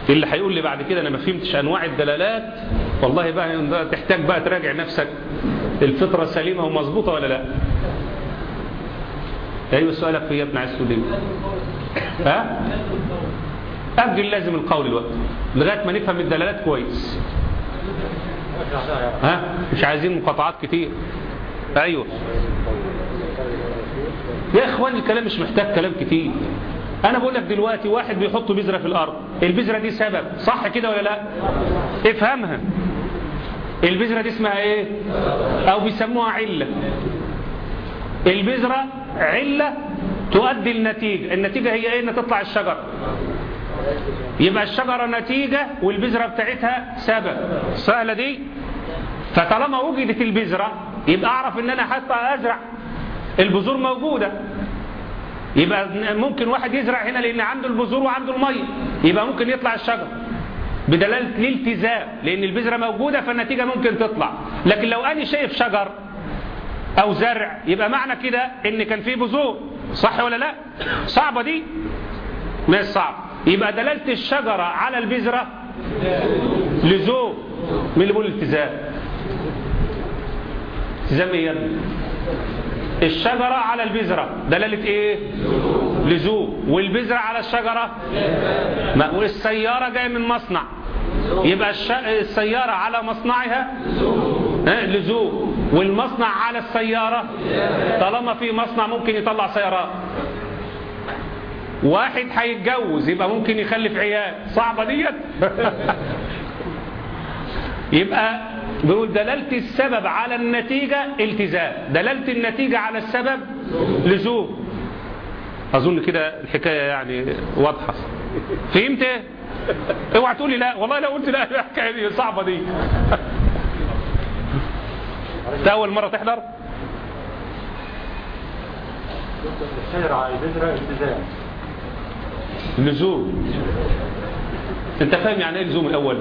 اللي هيقول لي بعد كده انا ما فهمتش انواع الدلالات والله بقى تحتاج بقى تراجع نفسك الفطره سليمه ومظبوطه ولا لا ايوه سؤالك في يا ابن عسودي ها اجل لازم القول الوقت لغايه ما نفهم الدلالات كويس ها مش عايزين مقاطعات كتير ايوه يا اخوان الكلام مش محتاج كلام كتير انا بقول لك دلوقتي واحد بيحط بذره في الارض البذره دي سبب صح كده ولا لا افهمها البذره دي اسمها ايه او بيسموها عله البذره عله تؤدي النتيجه النتيجه هي ايه ان تطلع الشجر يبقى الشجره نتيجه والبذره بتاعتها سبب سهله دي فطالما وجدت البذره يبقى اعرف ان انا حتى ازرع البذور موجوده يبقى ممكن واحد يزرع هنا لان عنده البذور وعنده الميه يبقى ممكن يطلع الشجر بدلاله الالتزام لان البذره موجوده فالنتيجه ممكن تطلع لكن لو انا شايف شجر او زرع يبقى معنى كده ان كان فيه بذور صح ولا لا صعبه دي مش صعب يبقى دلاله الشجره على البذره لزوم من اللي بيقول التزام التزام ايه يا ابني الشجرة على البذرة دلالة ايه لزوم والبذرة على الشجرة ما والسيارة جاية من مصنع يبقى الش... السيارة على مصنعها ها لزوم والمصنع على السيارة طالما في مصنع ممكن يطلع سيارات واحد هيتجوز يبقى ممكن يخلف عيال صعبة ديت يبقى بيقول دلالة السبب على النتيجة التزام دلالة النتيجة على السبب لزوم أظن كده الحكاية يعني واضحة فهمت ايه؟ اوعى تقولي لا والله لو قلت لا الحكاية دي صعبة دي انت أول مرة تحضر الشجرة على البذرة التزام لزوم انت فاهم يعني ايه لزوم الاول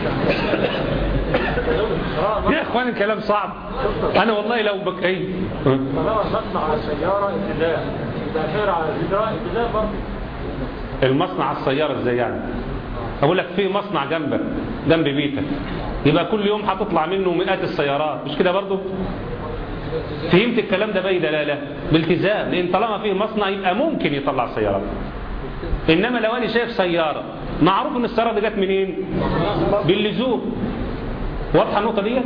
يا اخوان الكلام صعب انا والله لو بك اي طالما المصنع على السيارة التزام يبقى الشجرة على البذرة التزام برضه المصنع على السيارة ازاي يعني اقول لك في مصنع جنبك جنب بيتك يبقى كل يوم هتطلع منه مئات السيارات مش كده برضه فهمت الكلام ده باي دلاله بالتزام لان طالما فيه مصنع يبقى ممكن يطلع سيارات انما لو انا شايف سياره معروف ان السياره دي جت منين باللزوم واضحه النقطه دي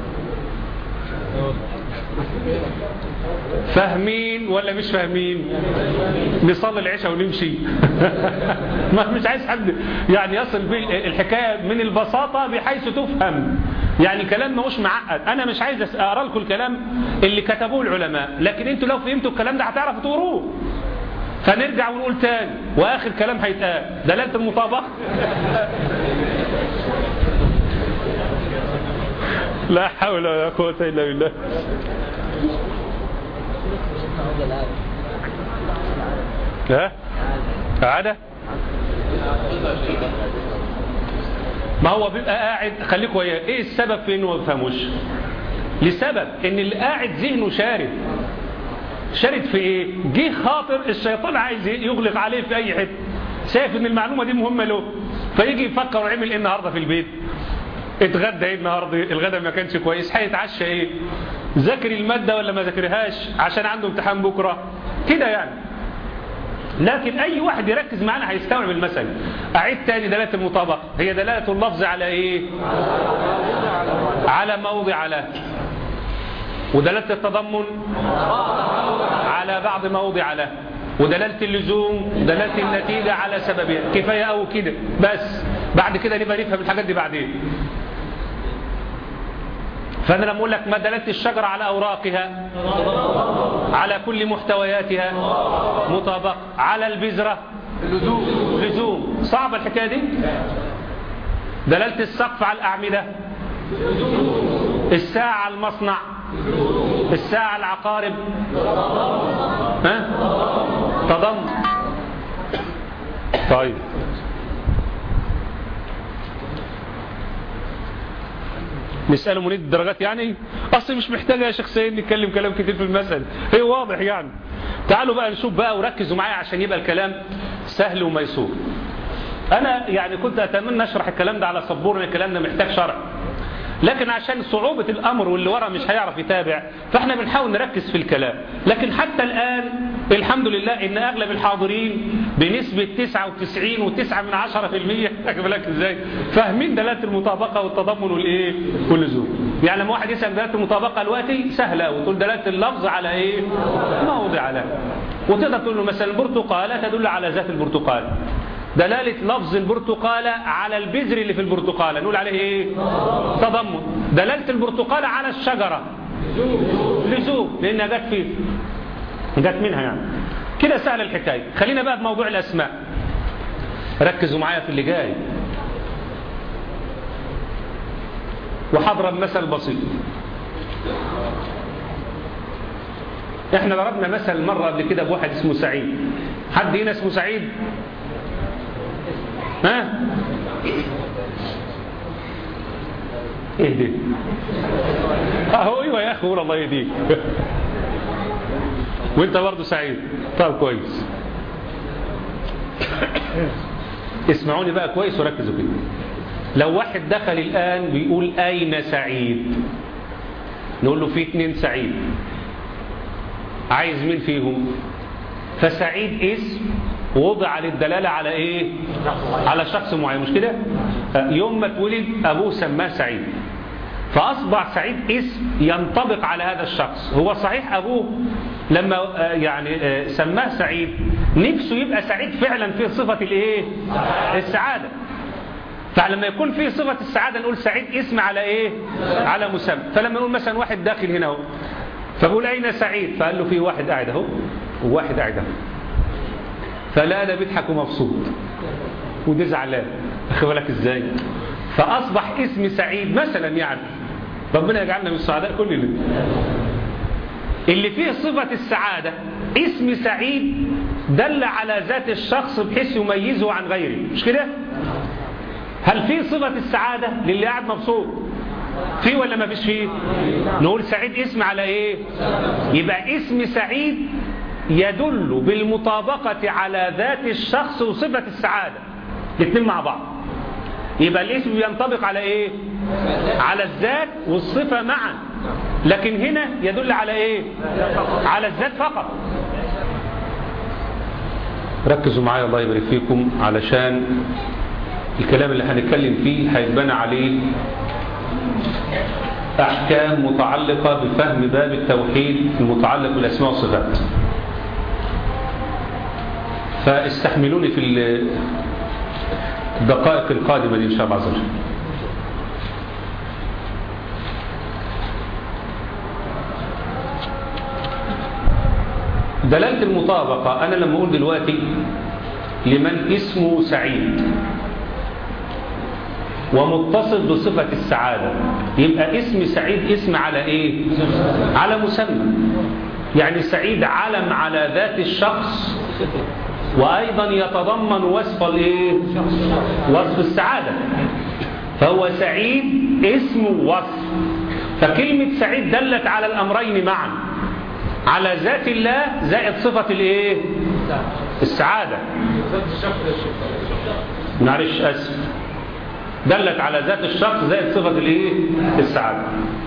فاهمين ولا مش فاهمين نصلي العشاء ونمشي ما مش عايز حد يعني يصل بيه الحكايه من البساطه بحيث تفهم يعني كلام ماهوش معقد انا مش عايز اقرا لكم الكلام اللي كتبوه العلماء لكن انتوا لو فهمتوا الكلام ده هتعرفوا تقروه فنرجع ونقول تاني واخر كلام هيتقال دلاله المطابقه لا حول ولا قوه الا بالله ها عادة ما هو بيبقى قاعد خليك وياه ايه السبب في انه ما بيفهموش لسبب ان اللي قاعد ذهنه شارد شارد في ايه جه خاطر الشيطان عايز يغلق عليه في اي حته شايف ان المعلومه دي مهمه له فيجي يفكر ويعمل ايه النهارده في البيت اتغدى ايه النهارده الغدا ما كانش كويس هيتعشى ايه ذاكر الماده ولا ما ذاكرهاش عشان عنده امتحان بكره كده يعني لكن اي واحد يركز معانا هيستوعب المثل اعيد تاني دلاله المطابقه هي دلاله اللفظ على ايه على موضع له ودلاله التضمن على بعض موضع له ودلالة اللزوم دلالة النتيجة على سببها كفاية أو كده بس بعد كده نبقى نفهم الحاجات دي بعدين فأنا لما أقول لك ما دلالة الشجرة على أوراقها على كل محتوياتها مطابقة على البذرة لزوم لزوم صعبة الحكاية دي دلالة السقف على الأعمدة الساعة على المصنع الساعة على العقارب ها تضم طيب نسأله منيد الدرجات يعني أصل مش محتاجة يا شيخ سيد نتكلم كلام كتير في المسألة هي واضح يعني تعالوا بقى نشوف بقى وركزوا معايا عشان يبقى الكلام سهل وميسور أنا يعني كنت أتمنى أشرح الكلام ده على سبورنا الكلام ده محتاج شرح لكن عشان صعوبة الأمر واللي ورا مش هيعرف يتابع فاحنا بنحاول نركز في الكلام لكن حتى الآن الحمد لله إن أغلب الحاضرين بنسبة 99 و9 من 10 في المية بالك إزاي فاهمين دلالة المطابقة والتضمن والإيه واللزوم يعني لما واحد يسأل دلالة المطابقة دلوقتي سهلة وتقول دلالة اللفظ على إيه ما وضع له وتقدر تقول له مثلا البرتقالة تدل على ذات البرتقال دلالة لفظ البرتقالة على البذر اللي في البرتقالة نقول عليه ايه تضمن دلالة البرتقالة على الشجرة لزوم لانها جت فيه جت منها يعني كده سهل الحكاية خلينا بقى بموضوع الاسماء ركزوا معايا في اللي جاي وحضرب مثل بسيط احنا ضربنا مثل مرة قبل كده بواحد اسمه سعيد حد هنا اسمه سعيد ها ايه دي اهو ايوه يا اخي قول الله يهديك وانت برضه سعيد طب كويس اسمعوني بقى كويس وركزوا كده لو واحد دخل الان بيقول اين سعيد نقول له في اتنين سعيد عايز مين فيهم فسعيد اسم وضع للدلالة على ايه على شخص معين مش كده يوم ما اتولد ابوه سماه سعيد فاصبح سعيد اسم ينطبق على هذا الشخص هو صحيح ابوه لما يعني سماه سعيد نفسه يبقى سعيد فعلا في صفة الايه السعادة فلما يكون في صفة السعادة نقول سعيد اسم على ايه على مسمى فلما نقول مثلا واحد داخل هنا اهو فبقول اين سعيد فقال له في واحد قاعد اهو وواحد قاعد اهو فلا ده بيضحك ومبسوط وده زعلان اخي بالك ازاي فاصبح اسم سعيد مثلا يعني ربنا يجعلنا من السعداء كلنا اللي فيه صفة السعادة اسم سعيد دل على ذات الشخص بحيث يميزه عن غيره مش كده هل في صفة السعادة للي قاعد مبسوط في ولا ما فيش فيه نقول سعيد اسم على ايه يبقى اسم سعيد يدل بالمطابقة على ذات الشخص وصفة السعادة الاثنين مع بعض يبقى الاسم ينطبق على ايه على الذات والصفة معا لكن هنا يدل على ايه على الذات فقط ركزوا معايا الله يبارك فيكم علشان الكلام اللي هنتكلم فيه هيتبنى عليه أحكام متعلقة بفهم باب التوحيد المتعلق بالأسماء والصفات فاستحملوني في الدقائق القادمة دي إن شاء الله عز وجل دلالة المطابقة أنا لما أقول دلوقتي لمن اسمه سعيد ومتصل بصفة السعادة يبقى اسم سعيد اسم على ايه على مسمى يعني سعيد علم على ذات الشخص وايضا يتضمن وصف الايه وصف السعادة فهو سعيد اسم وصف فكلمة سعيد دلت على الامرين معا على ذات الله زائد صفة الايه السعادة معلش اسف دلت على ذات الشخص زائد صفة الايه السعادة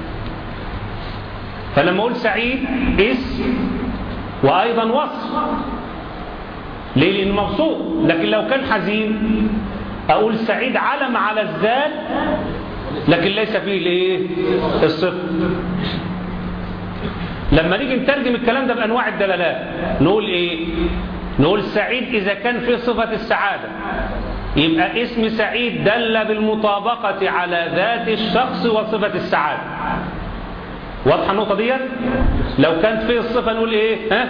فلما اقول سعيد اسم وايضا وصف ليه لانه مبسوط لكن لو كان حزين اقول سعيد علم على الذات لكن ليس فيه الايه الصفة لما نيجي نترجم الكلام ده بانواع الدلالات نقول ايه نقول سعيد اذا كان فيه صفة السعادة يبقى اسم سعيد دل بالمطابقة على ذات الشخص وصفة السعادة واضحة النقطة دي لو كانت فيه الصفة نقول ايه ها؟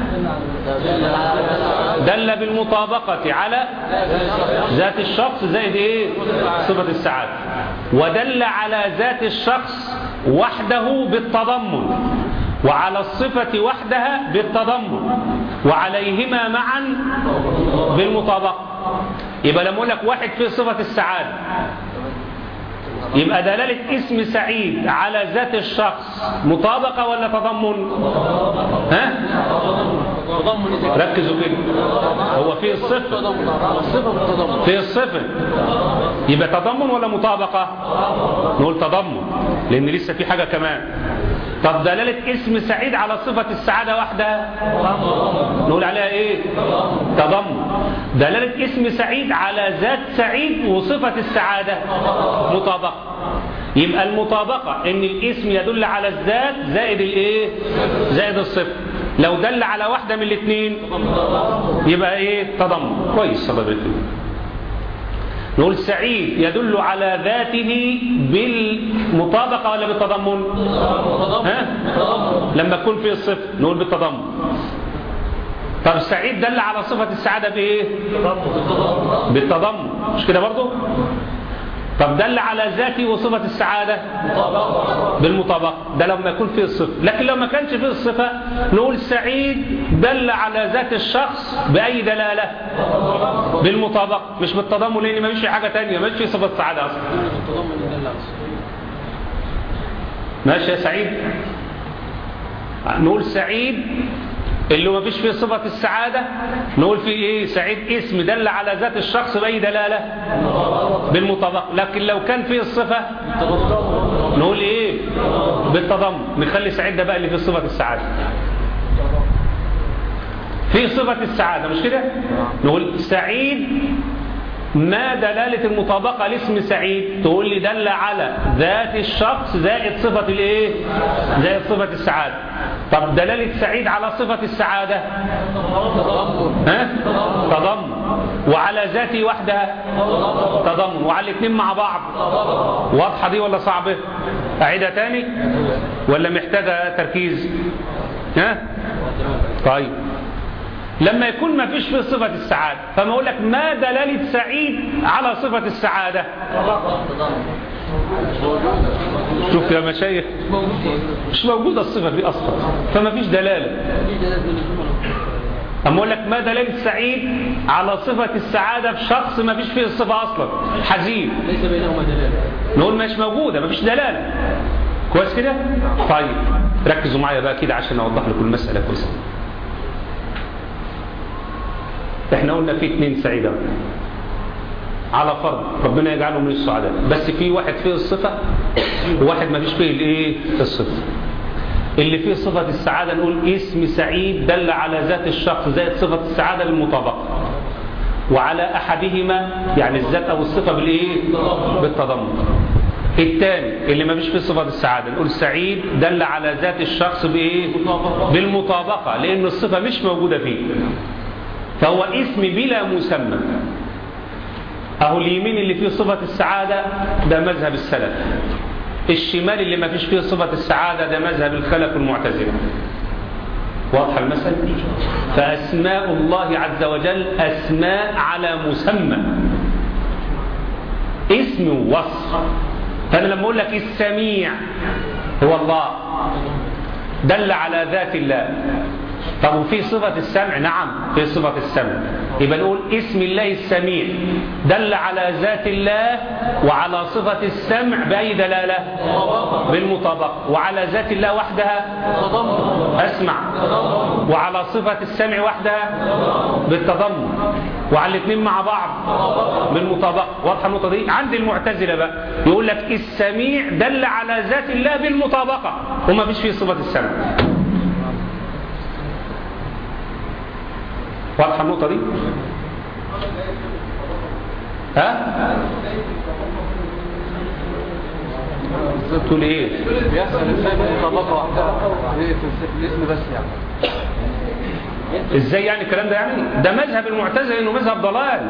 دل بالمطابقة على ذات الشخص زائد ايه صفة السعادة ودل على ذات الشخص وحده بالتضمن وعلى الصفة وحدها بالتضمن وعليهما معا بالمطابقة يبقى لما اقول لك واحد فيه صفة السعادة يبقى دلالة اسم سعيد على ذات الشخص مطابقة ولا تضمن ها تضمن إذا ركزوا كده هو في الصفة تضمن الصفة بالتضمن في الصفة يبقى تضمن ولا مطابقة نقول تضمن لأن لسه في حاجة كمان طب دلالة اسم سعيد على صفة السعادة واحدة نقول عليها ايه تضمن دلالة اسم سعيد على ذات سعيد وصفة السعادة مطابقة يبقى المطابقة ان الاسم يدل على الذات زائد الايه زائد الصفة لو دل على واحدة من الاثنين يبقى ايه تضمن كويس الله يبارك فيك. نقول سعيد يدل على ذاته بالمطابقة ولا بالتضمن ها؟ لما يكون فيه الصفة نقول بالتضمن طب سعيد دل على صفة السعادة بإيه بالتضمن مش كده برضو طب دل على ذاته وصفة السعادة بالمطابقة ده لما يكون فيه الصفة لكن لو ما كانش فيه الصفة نقول سعيد دل على ذات الشخص بأي دلالة بالمطابقة مش بالتضمن لأن ما فيش حاجة تانية ما فيش صفة السعادة أصلا التضمن يدل على الصفة ماشي يا سعيد نقول سعيد اللي ما فيش فيه صفة السعادة نقول فيه ايه سعيد اسم دل على ذات الشخص بأي دلالة بالمطابقة لكن لو كان فيه الصفة نقول ايه بالتضمن نخلي سعيد ده بقى اللي فيه صفة السعادة فيه صفة السعادة مش كده نقول سعيد ما دلالة المطابقة لاسم سعيد تقول لي دل على ذات الشخص زائد صفة الايه زائد صفة السعادة طب دلالة سعيد على صفة السعادة ها تضمن وعلى ذاته وحدها تضمن وعلى الاثنين مع بعض واضحة دي ولا صعبة أعيدها تاني ولا محتاجة تركيز ها طيب لما يكون ما فيش فيه صفة السعادة فما أقول لك ما دلالة سعيد على صفة السعادة شوف يا مشايخ مش موجودة الصفة دي أصلا فما فيش دلالة أما أقول لك ما دلالة سعيد على صفة السعادة في شخص ما فيش فيه الصفة أصلا حزين ليس بينهما دلالة نقول مش موجودة ما فيش دلالة كويس كده طيب ركزوا معايا بقى كده عشان أوضح لكم المسألة كويسة احنا قلنا في اتنين سعيدة على فرض ربنا يجعله من السعداء بس في واحد فيه الصفة وواحد ما فيش فيه الايه الصفة اللي فيه صفة السعادة نقول اسم سعيد دل على ذات الشخص زائد صفة السعادة بالمطابقة وعلى أحدهما يعني الذات أو الصفة بالإيه؟ بالتضمن الثاني اللي ما فيش فيه صفة السعادة نقول سعيد دل على ذات الشخص بإيه؟ بالمطابقة لأن الصفة مش موجودة فيه فهو اسم بلا مسمى أهو اليمين اللي فيه صفة السعادة ده مذهب السلف الشمال اللي ما فيش فيه صفة السعادة ده مذهب الخلف المعتزلة واضحة المسألة فأسماء الله عز وجل أسماء على مسمى اسم ووصف فأنا لما أقول لك السميع هو الله دل على ذات الله طب وفي صفة السمع نعم في صفة السمع يبقى نقول اسم الله السميع دل على ذات الله وعلى صفة السمع بأي دلالة بالمطابقة وعلى ذات الله وحدها أسمع وعلى صفة السمع وحدها بالتضمن وعلى الاثنين مع بعض بالمطابقة واضحة النقطة دي عند المعتزلة بقى يقول لك السميع دل على ذات الله بالمطابقة وما فيش فيه صفة السمع واضحة النقطة دي ها تقول ايه بيحصل ازاي بالمطابقة وحدها هي في الاسم بس يعني ازاي يعني الكلام ده يعني ده مذهب المعتزله انه مذهب ضلال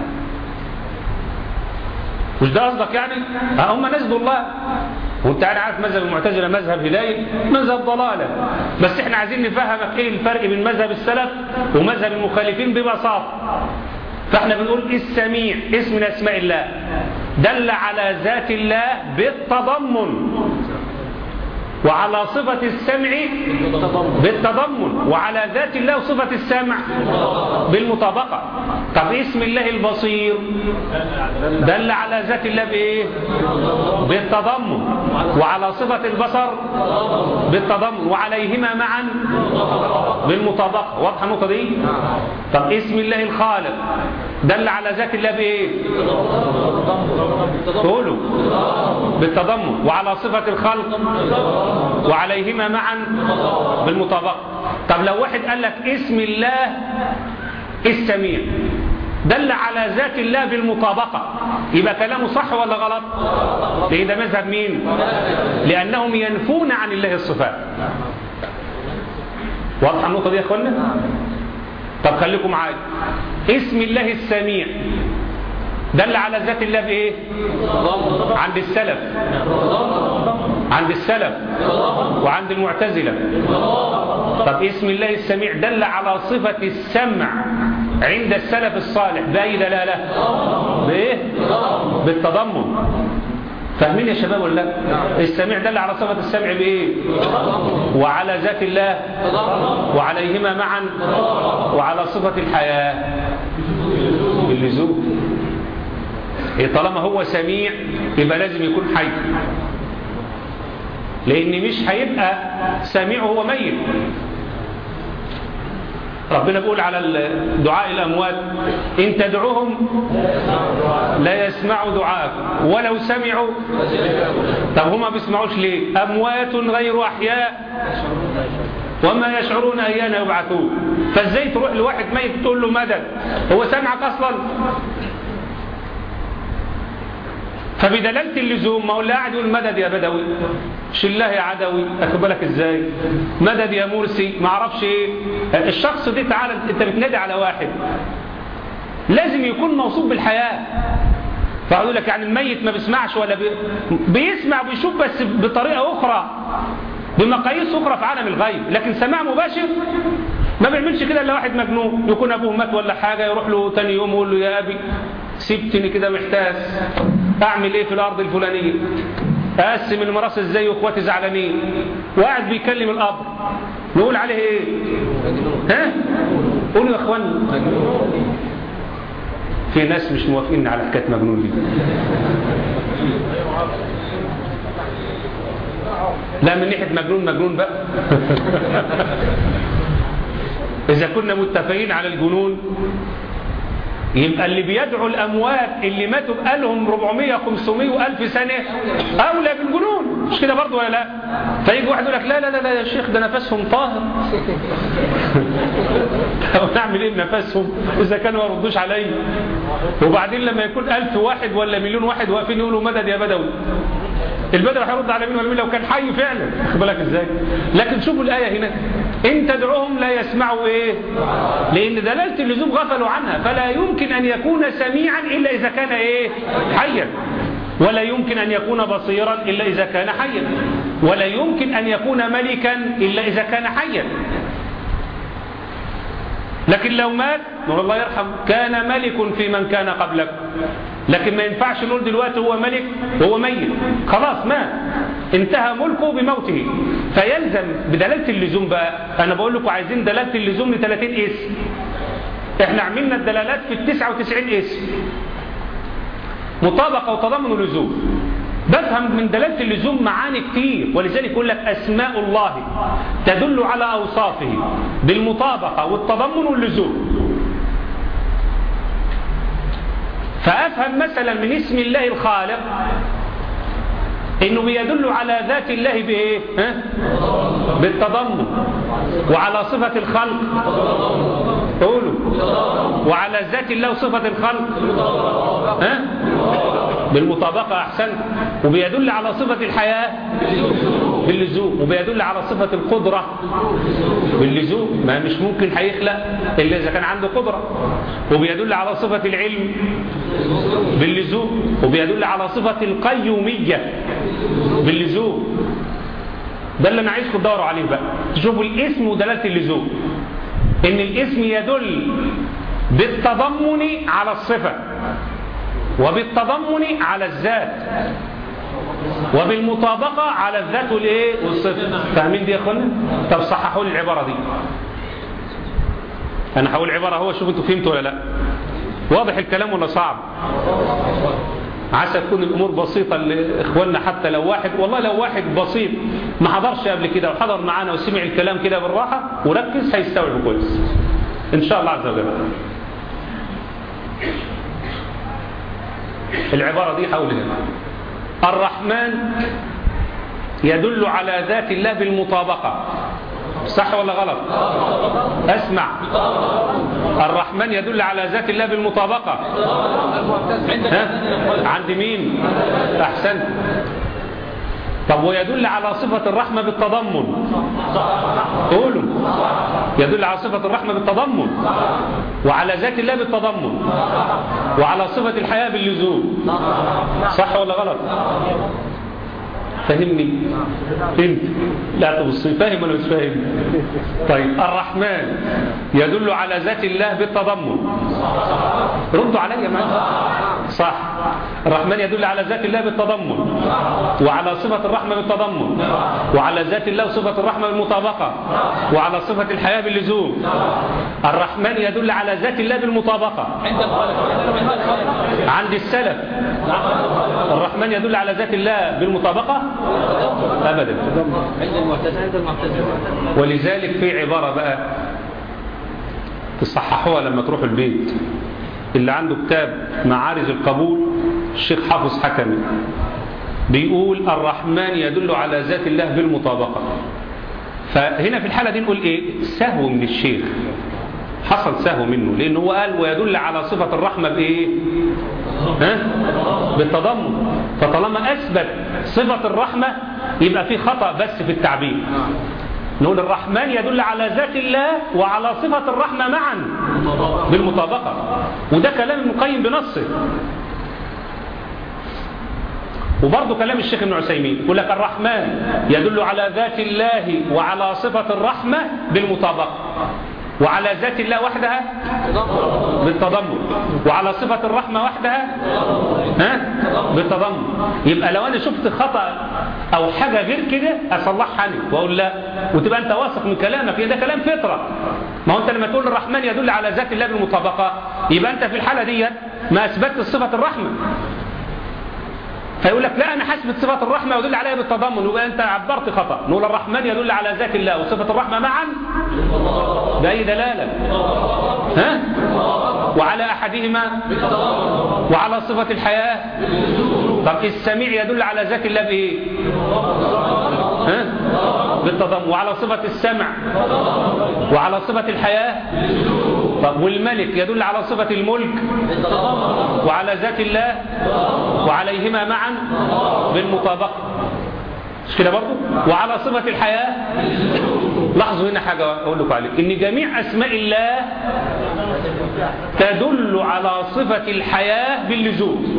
مش ده قصدك يعني ها هم ناس الله وانت انا عارف مذهب المعتزله مذهب هدايه مذهب ضلاله بس احنا عايزين نفهمك ايه الفرق بين مذهب السلف ومذهب المخالفين ببساطه فاحنا بنقول السميع اسم من اسماء الله دل على ذات الله بالتضمن وعلى صفة السمع بالتضمن وعلى ذات الله صفة السمع بالمطابقة طب اسم الله البصير دل على ذات الله بإيه بالتضمن وعلى صفة البصر بالتضمن وعليهما معا بالمطابقة واضحة النقطة دي طب اسم الله الخالق دل على ذات الله بإيه قولوا بالتضمن وعلى صفة الخلق وعليهما معا بالمطابقة طب لو واحد قال لك اسم الله السميع دل على ذات الله بالمطابقة يبقى كلامه صح ولا غلط ليه ده مذهب مين لأنهم ينفون عن الله الصفات واضحة النقطة دي يا اخوانا طب خليكم معايا اسم الله السميع دل على ذات الله بايه عند السلف عند السلف وعند المعتزلة طب اسم الله السميع دل على صفة السمع عند السلف الصالح بأي دلالة بإيه بالتضمن فاهمين يا شباب ولا لا السميع دل على صفة السمع بإيه وعلى ذات الله وعليهما معا وعلى صفة الحياة باللزوم إيه طالما هو سميع يبقى لازم يكون حي لأن مش هيبقى سميع وهو ميت ربنا بيقول على دعاء الأموات إن تدعوهم لا يسمعوا دعاءك ولو سمعوا طب هما بيسمعوش ليه أموات غير أحياء وما يشعرون أيان يبعثون فازاي تروح لواحد ميت تقول له مدد هو سمعك أصلا فبدلالة اللزوم ما هو اللي قاعد يقول مدد يا بدوي شله يا عدوي اخد بالك ازاي مدد يا مرسي ما اعرفش ايه الشخص ده تعالى انت بتنادي على واحد لازم يكون موصوف بالحياة فأقول لك يعني الميت ما بيسمعش ولا بي... بيسمع وبيشوف بس بطريقة أخرى بمقاييس أخرى في عالم الغيب لكن سماع مباشر ما بيعملش كده إلا واحد مجنون يكون أبوه مات ولا حاجة يروح له تاني يوم يقول له يا أبي سبتني كده محتاس أعمل إيه في الأرض الفلانية أقسم المراس إزاي وإخواتي زعلانين وقاعد بيكلم الأب نقول عليه إيه ها قولوا يا أخواني في ناس مش موافقين على حكاية مجنون دي لا من ناحية مجنون مجنون بقى إذا كنا متفقين على الجنون يبقى اللي بيدعو الأموات اللي ماتوا بقالهم 400 500 وألف سنة أولى بالجنون مش كده برضه ولا لا فيجي واحد يقول لك لا لا لا, لا يا شيخ ده نفسهم طاهر طب نعمل ايه بنفسهم إذا كانوا ما يردوش علي وبعدين لما يكون ألف واحد ولا مليون واحد واقفين يقولوا مدد يا بدوي البدر هيرد على مين ولا مين لو كان حي فعلا خد بالك ازاي لكن شوفوا الآية هنا إن تدعوهم لا يسمعوا إيه لأن دلالة اللزوم غفلوا عنها فلا يمكن أن يكون سميعا إلا إذا كان إيه حيا ولا يمكن أن يكون بصيرا إلا إذا كان حيا ولا يمكن أن يكون ملكا إلا إذا كان حيا لكن لو مات نقول الله يرحم كان ملك في من كان قبلك لكن ما ينفعش نقول دلوقتي هو ملك وهو ميت خلاص مات انتهى ملكه بموته فيلزم بدلالة اللزوم بقى أنا بقول لكم عايزين دلالة اللزوم ل 30 اسم احنا عملنا الدلالات في ال 99 اسم مطابقة وتضمن ولزوم بفهم من دلالة اللزوم معاني كتير ولذلك يقول لك أسماء الله تدل على أوصافه بالمطابقة والتضمن واللزوم فأفهم مثلا من اسم الله الخالق انه بيدل على ذات الله بايه ها؟ بالتضمن وعلى صفة الخلق قولوا وعلى ذات الله صفة الخلق ها؟ بالمطابقة أحسن وبيدل على صفة الحياة باللزوم وبيدل على صفة القدرة باللزوم ما مش ممكن هيخلق إلا إذا كان عنده قدرة وبيدل على صفة العلم باللزوم وبيدل على صفة القيومية باللزوم ده اللي أنا عايزكم تدوروا عليه بقى تشوفوا الاسم ودلالة اللزوم إن الاسم يدل بالتضمن على الصفة وبالتضمن على الذات وبالمطابقة على الذات والايه والصفة فاهمين دي يا اخوانا طب صححوا لي العبارة دي انا هقول عبارة هو شوف انتوا فهمتوا ولا لا واضح الكلام ولا صعب عسى تكون الامور بسيطة لاخواننا حتى لو واحد والله لو واحد بسيط ما حضرش قبل كده وحضر معانا وسمع الكلام كده بالراحة وركز هيستوعب كويس ان شاء الله عز وجل العبارة دي حول هنا الرحمن يدل على ذات الله بالمطابقة صح ولا غلط اسمع الرحمن يدل على ذات الله بالمطابقة ها؟ عند مين احسنت طب ويدل على صفة الرحمة بالتضمن قولوا يدل على صفة الرحمة بالتضمن وعلى ذات الله بالتضمن وعلى صفة الحياة باللزوم صح ولا غلط فهمني انت لا تبصي فاهم ولا مش فاهم طيب الرحمن يدل على ذات الله بالتضمن ردوا علي معايا صح الرحمن يدل على ذات الله بالتضمن وعلى صفة الرحمة بالتضمن وعلى ذات الله وصفة الرحمة بالمطابقة وعلى صفة الحياة باللزوم الرحمن يدل على ذات الله بالمطابقة عند السلف الرحمن يدل على ذات الله بالمطابقة أبدا ولذلك في عبارة بقى تصححوها لما تروحوا البيت اللي عنده كتاب معارج القبول الشيخ حافظ حكمي بيقول الرحمن يدل على ذات الله بالمطابقة فهنا في الحالة دي نقول ايه سهو من الشيخ حصل سهو منه لانه هو قال ويدل على صفة الرحمة بايه ها؟ بالتضمن فطالما اثبت صفة الرحمة يبقى في خطأ بس في التعبير نقول الرحمن يدل على ذات الله وعلى صفة الرحمة معا بالمطابقة وده كلام ابن القيم بنصه وبرضه كلام الشيخ ابن عثيمين يقول لك الرحمن يدل على ذات الله وعلى صفة الرحمة بالمطابقة وعلى ذات الله وحدها بالتضمن وعلى صفة الرحمة وحدها ها بالتضمن يبقى لو أنا شفت خطأ أو حاجة غير كده أصلحها أنا وأقول لا وتبقى أنت واثق من كلامك ده كلام فطرة ما هو أنت لما تقول الرحمن يدل على ذات الله بالمطابقة يبقى أنت في الحالة دي ما أثبتت صفة الرحمة فيقول لك لا انا حسبت صفه الرحمه ويدل عليها بالتضمن يبقى انت عبرت خطا نقول الرحمن يدل على ذات الله وصفه الرحمه معا باي دلاله ها وعلى احدهما وعلى صفه الحياه طب السميع يدل على ذات الله بايه ها بالتضمن وعلى صفه السمع وعلى صفه الحياه طب والملك يدل على صفه الملك وعلى ذات الله وعليهما معا بالمطابقة مش كده برضو وعلى صفة الحياة لاحظوا هنا حاجة أقول لكم عليه إن جميع أسماء الله تدل على صفة الحياة باللزوم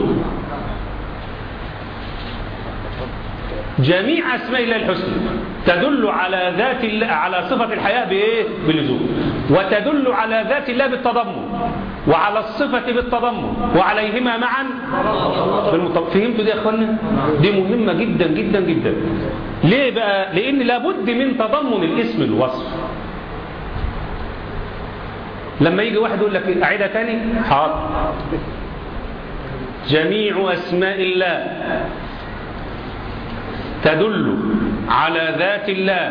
جميع أسماء الله الحسنى تدل على ذات الله على صفة الحياة بإيه؟ باللزوم وتدل على ذات الله بالتضمن وعلى الصفة بالتضمن وعليهما معا بالمطابقة فهمتوا دي يا أخوانا؟ دي مهمة جدا جدا جدا ليه بقى؟ لأن لابد من تضمن الاسم الوصف لما يجي واحد يقول لك أعيدها تاني حاضر جميع أسماء الله تدل على ذات الله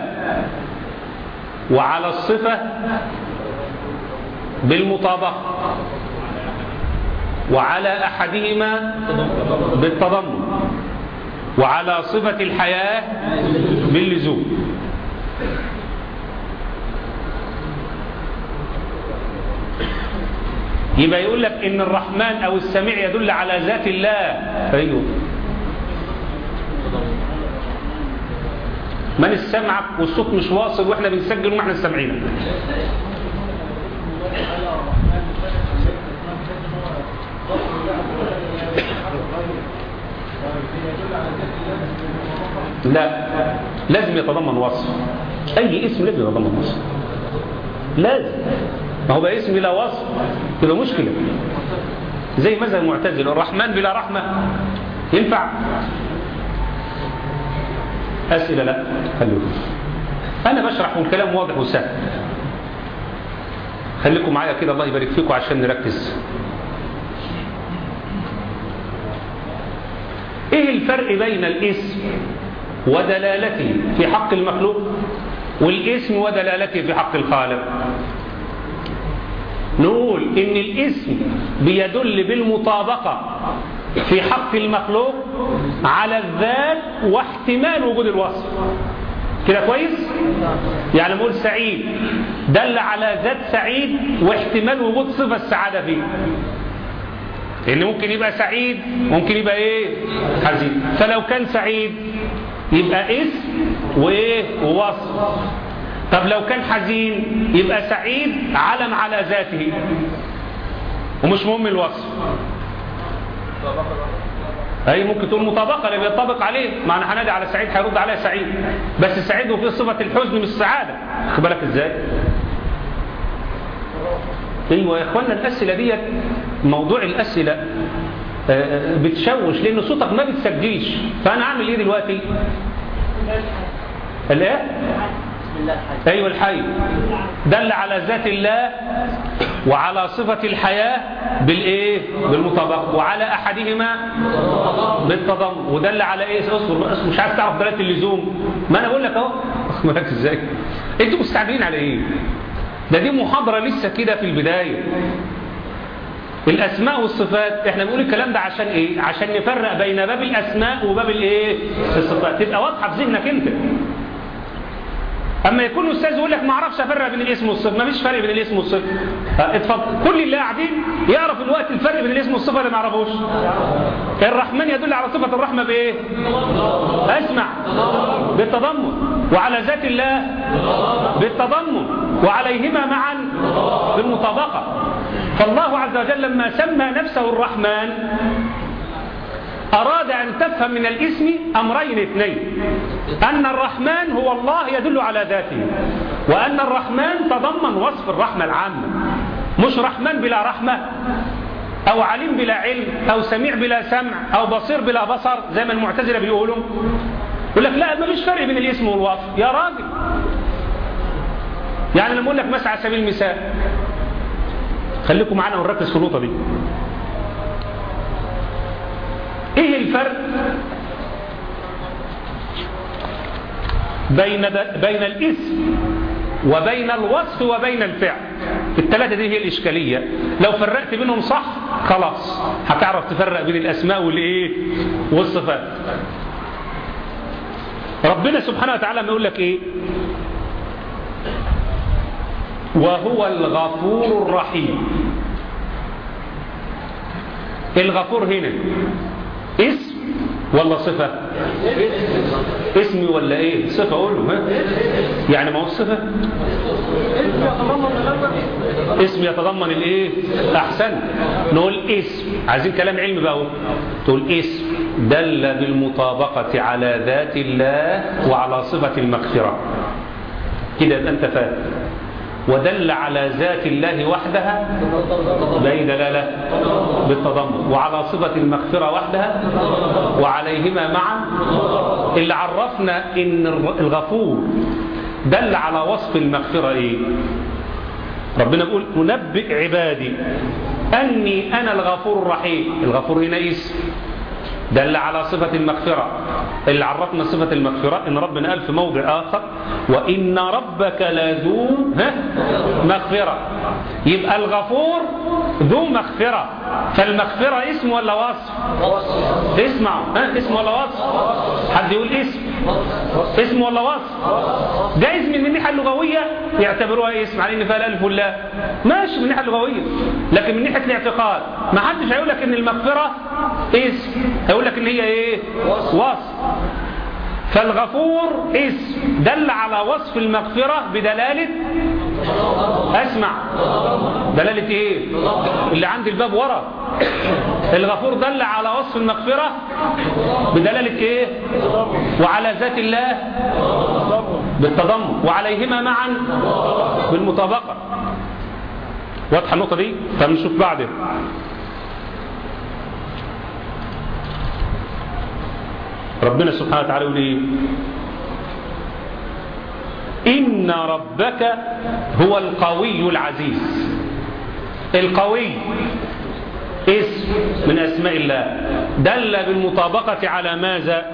وعلى الصفة بالمطابقة وعلى أحدهما بالتضمن وعلى صفة الحياة باللزوم يبقى يقول لك إن الرحمن أو السميع يدل على ذات الله أيوه من السمعك والصوت مش واصل واحنا بنسجل وما احنا سامعينك لا لازم يتضمن وصف اي اسم لازم يتضمن وصف لازم ما هو بقى اسم بلا وصف تبقى مشكله زي مثلا المعتزله الرحمن بلا رحمه ينفع أسئلة لا خلوه أنا بشرح والكلام واضح وسهل خليكم معايا كده الله يبارك فيكم عشان نركز ايه الفرق بين الاسم ودلالته في حق المخلوق والاسم ودلالته في حق الخالق نقول ان الاسم بيدل بالمطابقة في حق المخلوق على الذات واحتمال وجود الوصف كده كويس يعني نقول سعيد دل على ذات سعيد واحتمال وجود صفة السعادة فيه لان ممكن يبقى سعيد ممكن يبقى ايه حزين فلو كان سعيد يبقى اسم وايه ووصف طب لو كان حزين يبقى سعيد علم على ذاته ومش مهم الوصف اي ممكن تقول مطابقه لان ينطبق عليه معنى هنادي على سعيد هيرد عليها سعيد بس سعيد وفيه صفه الحزن مش السعاده خد بالك ازاي ايوه يا اخوانا الاسئله ديت موضوع الاسئله بتشوش لان صوتك ما بتسجلش فانا اعمل ايه دلوقتي الايه ايوه الحي دل على ذات الله وعلى صفة الحياة بالايه بالمطابقة وعلى احدهما بالتضمن ودل على ايه اصبر اصبر مش عايز تعرف دلالة اللزوم ما انا بقول لك اهو بالك ازاي انتوا مستعجلين على ايه ده دي محاضرة لسه كده في البداية الأسماء والصفات احنا بنقول الكلام ده عشان ايه عشان نفرق بين باب الأسماء وباب الايه الصفات تبقى واضحة في ذهنك انت اما يكون استاذ يقول لك ما اعرفش افرق بين الاسم والصفه ما فيش فرق بين الاسم والصفه اتفضل كل اللي قاعدين يعرف الوقت الفرق بين الاسم والصفه اللي ما يعرفوش الرحمن يدل على صفه الرحمه بايه اسمع بالتضمن وعلى ذات الله بالتضمن وعليهما معا بالمطابقه فالله عز وجل لما سمى نفسه الرحمن أراد أن تفهم من الاسم أمرين اثنين أن الرحمن هو الله يدل على ذاته وأن الرحمن تضمن وصف الرحمة العامة مش رحمن بلا رحمة أو عليم بلا علم أو سميع بلا سمع أو بصير بلا بصر زي ما المعتزلة بيقولوا يقول لك لا ما فيش فرق بين الاسم والوصف يا راجل يعني لما أقول لك مثلا على سبيل المثال خليكم معانا ونركز في النقطة دي ايه الفرق بين بين الاسم وبين الوصف وبين الفعل الثلاثة دي هي الإشكالية لو فرقت بينهم صح خلاص هتعرف تفرق بين الأسماء والإيه والصفات ربنا سبحانه وتعالى ما يقول لك إيه وهو الغفور الرحيم الغفور هنا اسم ولا صفة اسمي ولا ايه صفة اقول له ها يعني ما هو الصفة اسم يتضمن الايه احسن نقول اسم عايزين كلام علمي بقى تقول اسم دل بالمطابقة على ذات الله وعلى صفة المغفرة كده يبقى انت فاهم ودل على ذات الله وحدها بأي دلالة بالتضمن وعلى صفة المغفرة وحدها وعليهما معا اللي عرفنا ان الغفور دل على وصف المغفرة ايه ربنا بيقول ننبئ عبادي أني أنا الغفور الرحيم الغفور هنا اسم دل على صفة المغفرة اللي عرفنا صفة المغفرة إن ربنا قال في موضع آخر وإن ربك لذو مغفرة يبقى الغفور ذو مغفرة فالمغفرة اسم ولا وصف اسمعوا ها اسم ولا وصف حد يقول اسم اسم ولا وصف جايز من الناحية اللغوية يعتبروها اسم على ان فيها الالف واللام ماشي من الناحية اللغوية لكن من ناحية الاعتقاد ما حدش هيقول لك ان المغفرة اسم هيقول لك ان هي ايه وصف فالغفور اسم دل على وصف المغفرة بدلالة اسمع دلالة ايه اللي عند الباب ورا الغفور دل على وصف المغفرة بدلالة ايه وعلى ذات الله بالتضمن وعليهما معا بالمطابقة واضحة النقطة دي فنشوف بعده ربنا سبحانه وتعالى يقول ايه إن ربك هو القوي العزيز القوي اسم من أسماء الله دل بالمطابقة على ماذا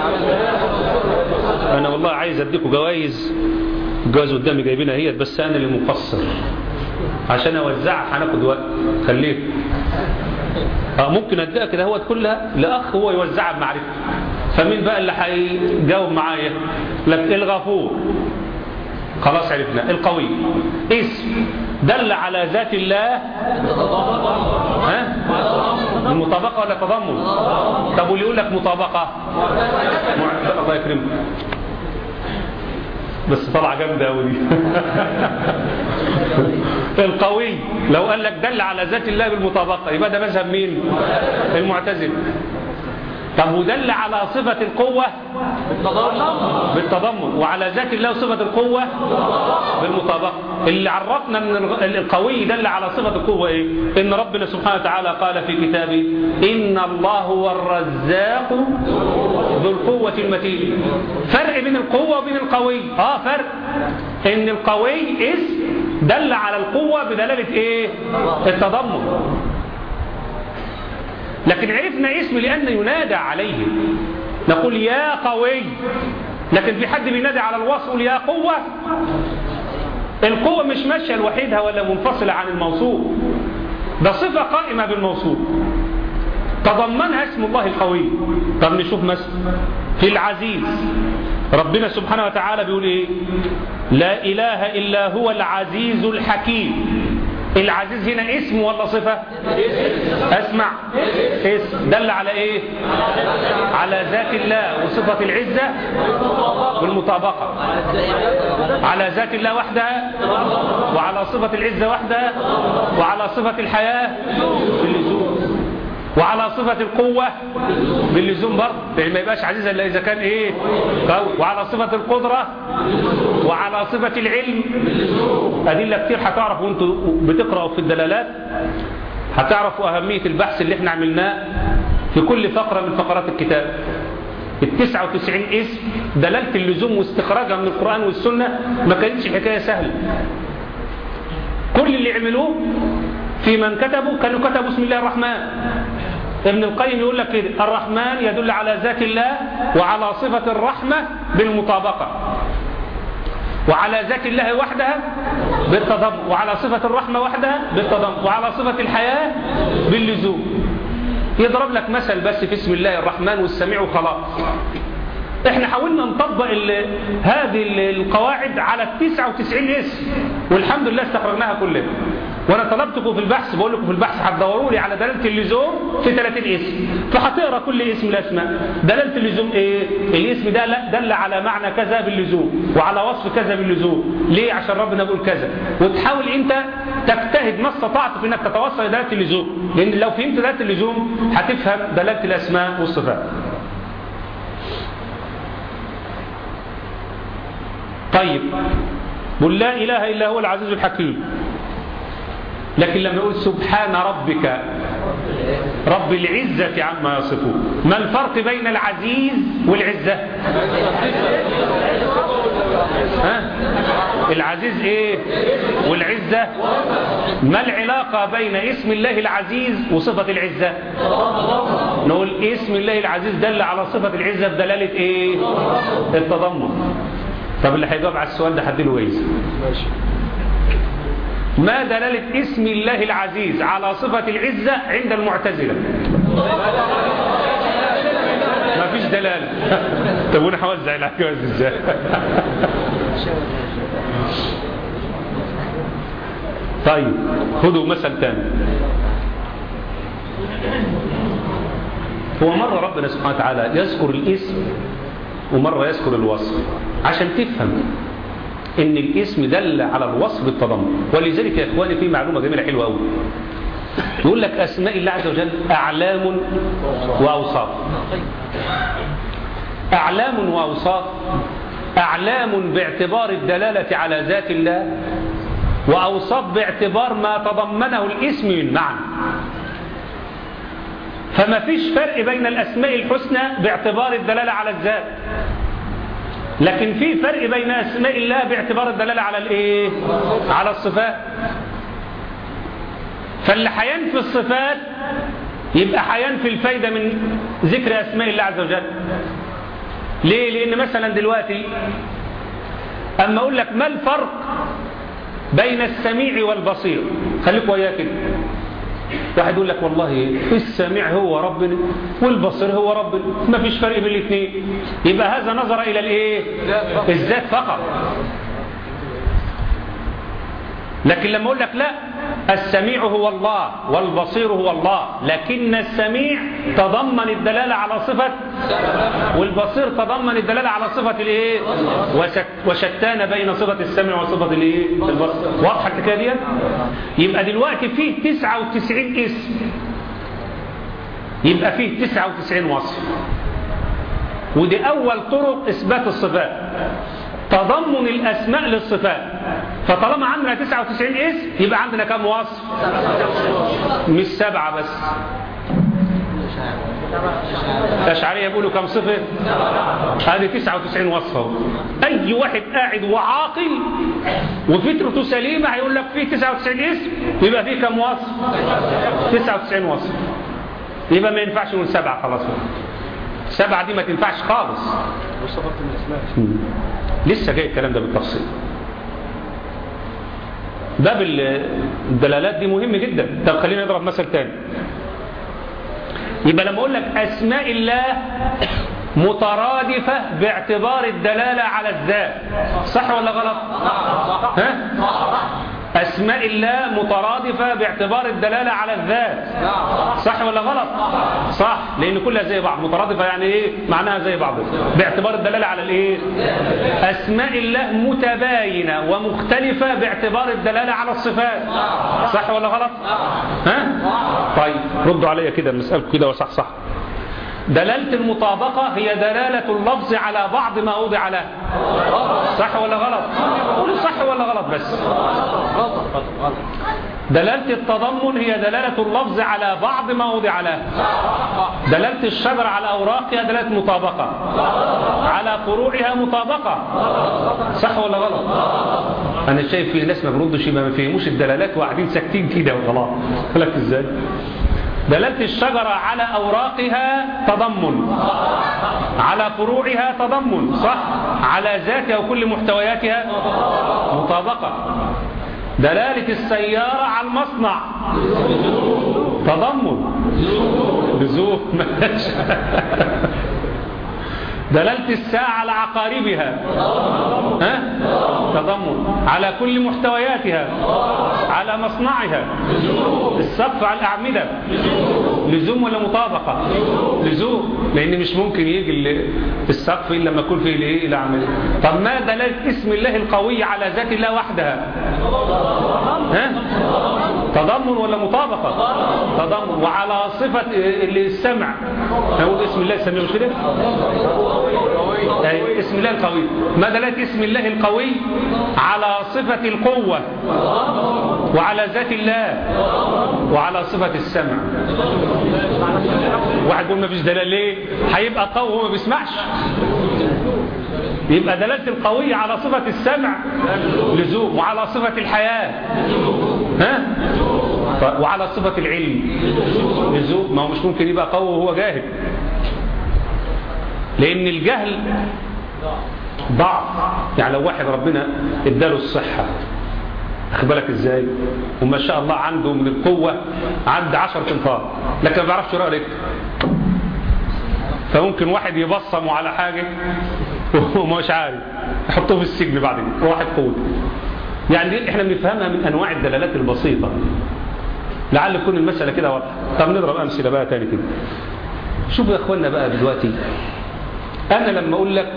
أنا والله عايز أديكم جوائز الجوائز قدامي جايبينها هي بس أنا اللي مقصر عشان أوزعها هناخد وقت خليك آه ممكن أديها كده هو كلها لأخ هو يوزعها بمعرفته فمين بقى اللي هيجاوب معايا لك الغفور خلاص عرفنا القوي اسم دل على ذات الله ها المطابقة ولا تضمن طب واللي يقول لك مطابقة مع- الله يكرمك بس طلع جامدة أوي دي القوي لو قال لك دل على ذات الله بالمطابقة يبقى ده مذهب مين المعتزل طب ودل على صفة القوة بالتضمن وعلى ذات الله صفة القوة بالمطابقة اللي عرفنا ان الغ- القوي دل على صفة القوة ايه ان ربنا سبحانه وتعالى قال في كتابه ان الله هو الرزاق ذو القوة المتين فرق بين القوة وبين القوي اه فرق ان القوي اسم دل على القوة بدلالة ايه التضمن لكن عرفنا اسم لأن ينادى عليه نقول يا قوي لكن في حد بينادي على الوصف يقول يا قوة القوة مش ماشية لوحدها ولا منفصلة عن الموصوف ده صفة قائمة بالموصوف تضمنها اسم الله القوي طب نشوف مثلا في العزيز ربنا سبحانه وتعالى بيقول ايه لا اله الا هو العزيز الحكيم العزيز هنا اسم ولا صفة اسمع اسم دل على ايه على ذات الله وصفة العزة والمطابقة على ذات الله وحدها وعلى صفة العزة وحدها وعلى صفة الحياة باللزوم وعلى صفة القوة باللزوم برضه يعني ما يبقاش عزيزا الا اذا كان ايه قوي وعلى صفة القدرة وعلى صفة العلم أدلة كتير هتعرفوا وانتوا بتقرأوا في الدلالات هتعرفوا أهمية البحث اللي احنا عملناه في كل فقرة من فقرات الكتاب التسعة وتسعين اسم دلالة اللزوم واستخراجها من القرآن والسنة ما كانتش حكاية سهلة كل اللي عملوه في من كتبوا كانوا كتبوا اسم الله الرحمن ابن القيم يقول لك كده الرحمن يدل على ذات الله وعلى صفة الرحمة بالمطابقة وعلى ذات الله وحدها بالتضمن وعلى صفة الرحمة وحدها بالتضمن وعلى صفة الحياة باللزوم يضرب لك مثل بس في اسم الله الرحمن والسميع وخلاص احنا حاولنا نطبق ال- هذه ال- القواعد على التسعة وتسعين اسم والحمد لله استخرجناها كلها وانا طلبتكم في البحث بقول لكم في البحث هتدوروا لي على دلاله اللزوم في 30 اسم فهتقرا كل اسم من الاسماء دلاله اللزوم ايه الاسم ده لا دل على معنى كذا باللزوم وعلى وصف كذا باللزوم ليه عشان ربنا بيقول كذا وتحاول انت تجتهد ما استطعت في انك تتوصل لدلاله اللزوم لان لو فهمت دلاله اللزوم هتفهم دلاله الاسماء والصفات طيب قل لا إله إلا هو العزيز الحكيم لكن لما يقول سبحان ربك رب العزة عما يصفون ما الفرق بين العزيز والعزة ها؟ العزيز ايه والعزة ما العلاقة بين اسم الله العزيز وصفة العزة نقول اسم الله العزيز دل على صفة العزة بدلالة ايه التضمن طب اللي هيجاوب على السؤال ده هديله جايزه ما دلالة اسم الله العزيز على صفة العزة عند المعتزلة ما فيش دلالة طب وانا هوزع العجوز ازاي طيب خدوا مثل تاني هو مرة ربنا سبحانه وتعالى يذكر الاسم ومرة يذكر الوصف عشان تفهم ان الاسم دل على الوصف بالتضمن ولذلك يا اخواني في معلومة جميلة حلوة قوي يقول لك اسماء الله عز وجل اعلام واوصاف اعلام واوصاف اعلام باعتبار الدلالة على ذات الله واوصاف باعتبار ما تضمنه الاسم من معنى فما فيش فرق بين الأسماء الحسنى باعتبار الدلالة على الذات لكن في فرق بين أسماء الله باعتبار الدلالة على الإيه؟ على الصفات فاللي حينفي الصفات يبقى حينفي الفايدة من ذكر أسماء الله عز وجل ليه؟ لأن مثلا دلوقتي أما أقول لك ما الفرق بين السميع والبصير خليك وياه كده واحد يقول لك والله السميع هو ربنا والبصير هو ربنا ما فيش فرق بين الاثنين يبقى هذا نظر الى الايه الذات فقط لكن لما اقول لك لا السميع هو الله والبصير هو الله لكن السميع تضمن الدلاله على صفه والبصير تضمن الدلاله على صفه الايه وشتان بين صفه السمع وصفه الايه البصر واضحه الحكايه دي يبقى دلوقتي فيه 99 اسم يبقى فيه 99 وصف ودي اول طرق اثبات الصفات تضمن الاسماء للصفات فطالما عندنا 99 اسم يبقى عندنا كم وصف مش سبعة بس الأشعرية يقولوا كم صفة هذه 99 وصفة أي واحد قاعد وعاقل وفطرته سليمة هيقول لك فيه 99 اسم يبقى فيه كم وصف 99 وصف يبقى ما ينفعش نقول سبعة خلاص سبعة دي ما تنفعش خالص لسه جاي الكلام ده بالتفصيل باب الدلالات دي مهم جدا طب خلينا نضرب مثل تاني يبقى لما اقول لك اسماء الله مترادفة باعتبار الدلالة على الذات صح ولا غلط ها؟ أسماء الله مترادفة باعتبار الدلالة على الذات صح ولا غلط صح لأن كلها زي بعض مترادفة يعني إيه معناها زي بعض باعتبار الدلالة على الإيه أسماء الله متباينة ومختلفة باعتبار الدلالة على الصفات صح ولا غلط ها طيب ردوا عليا كده مسألكم كده وصح صح دلالة المطابقة هي دلالة اللفظ على بعض ما وضع له صح ولا غلط قولوا صح ولا غلط بس دلالة التضمن هي دلالة اللفظ على بعض ما وضع له دلالة الشجر على أوراقها دلالة مطابقة على فروعها مطابقة صح ولا غلط أنا شايف في ناس ما بردش ما فهموش الدلالات وقاعدين ساكتين كده وخلاص لك ازاي دلالة الشجرة على أوراقها تضمن على فروعها تضمن صح على ذاتها وكل محتوياتها مطابقة دلالة السيارة على المصنع تضمن لزوم دلالة الساعة على عقاربها ها؟ تضمن على كل محتوياتها على مصنعها السقف على الأعمدة لزوم ولا مطابقة لزوم لأن مش ممكن يجي السقف إلا لما يكون فيه الإيه الأعمدة طب ما دلالة اسم الله القوي على ذات الله وحدها ها؟ تضمن ولا مطابقة تضمن وعلى صفة السمع نقول اسم الله السميع مش كده يعني اسم الله القوي ما دلالة اسم الله القوي على صفة القوة وعلى ذات الله وعلى صفة السمع واحد يقول ما فيش دلالة ليه هيبقى قوي وهو ما بيسمعش يبقى دلالة القوي على صفة السمع لزوم وعلى صفة الحياة ها وعلى صفة العلم لزوم ما هو مش ممكن يبقى قوي وهو جاهل لأن الجهل ضعف يعني لو واحد ربنا اداله الصحة بالك ازاي وما شاء الله عنده من القوة عند عشر تنفار لكن ما بيعرفش يقرأ لك فممكن واحد يبصم على حاجة وهو مش عارف يحطوه في السجن بعد كده واحد قوة يعني دي احنا بنفهمها من انواع الدلالات البسيطة لعل تكون المسألة كده واضحة طب نضرب أمثلة بقى تاني كده شوفوا يا اخوانا بقى دلوقتي أنا لما أقول لك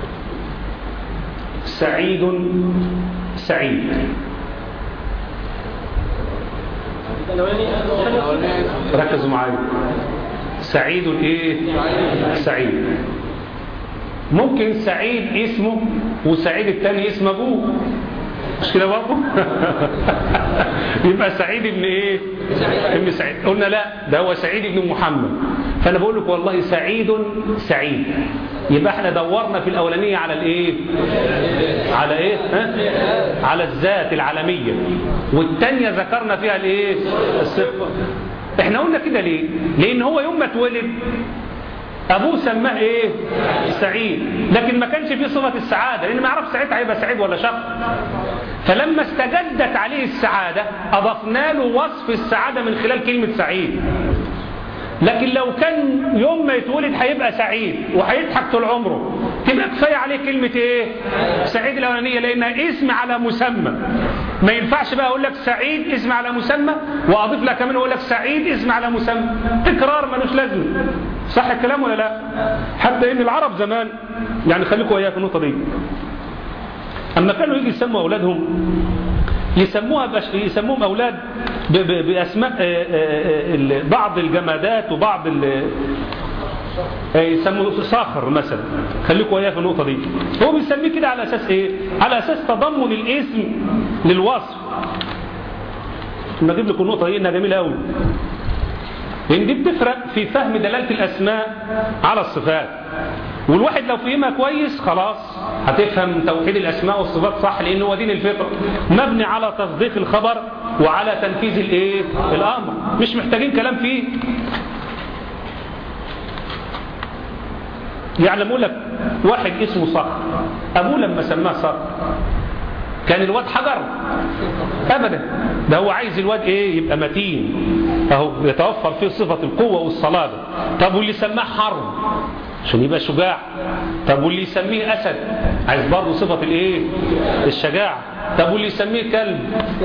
سعيد سعيد ركزوا معايا سعيد ايه سعيد ممكن سعيد اسمه وسعيد التاني اسم ابوه مش كده برضه يبقى سعيد بن ايه ابن سعيد قلنا لا ده هو سعيد بن محمد فانا بقول لك والله سعيد سعيد يبقى احنا دورنا في الاولانيه على الايه على ايه ها؟ على الذات العالميه والثانيه ذكرنا فيها الايه الصفه احنا قلنا كده ليه لان هو يوم ما اتولد ابوه سماه ايه سعيد لكن ما كانش فيه صفه السعاده لان ما يعرفش ساعتها هيبقى سعيد ولا شق فلما استجدت عليه السعاده اضفنا له وصف السعاده من خلال كلمه سعيد لكن لو كان يوم ما يتولد هيبقى سعيد وهيضحك طول عمره تبقى كفايه عليه كلمه ايه سعيد الاولانيه لانها اسم على مسمى ما ينفعش بقى اقول لك سعيد اسم على مسمى واضيف لك كمان اقول لك سعيد اسم على مسمى تكرار ملوش لازمه صح الكلام ولا لا حتى ان العرب زمان يعني خليكم وياي في النقطه دي اما كانوا يجي يسموا اولادهم يسموها بش... يسموهم اولاد ب... ب... باسماء آه، آه، ال- بعض الجمادات وبعض ال... آه، يسموه صاخر مثلا خليكم وياي في النقطه دي هو بيسميه كده على اساس ايه على اساس تضمن الاسم للوصف لما اجيب لكم النقطه دي انها جميله قوي لان دي بتفرق في فهم دلاله الاسماء على الصفات والواحد لو فهمها كويس خلاص هتفهم توحيد الاسماء والصفات صح لان هو دين الفطر مبني على تصديق الخبر وعلى تنفيذ الايه الامر مش محتاجين كلام فيه يعني لما اقول لك واحد اسمه صخر ابوه لما سماه صخر كان الواد حجر ابدا ده هو عايز الواد ايه يبقى متين اهو يتوفر فيه صفه القوه والصلابه طب واللي سماه حرب عشان يبقى شجاع طب واللي يسميه اسد عايز برضه صفه الايه الشجاعه طب واللي يسميه كلب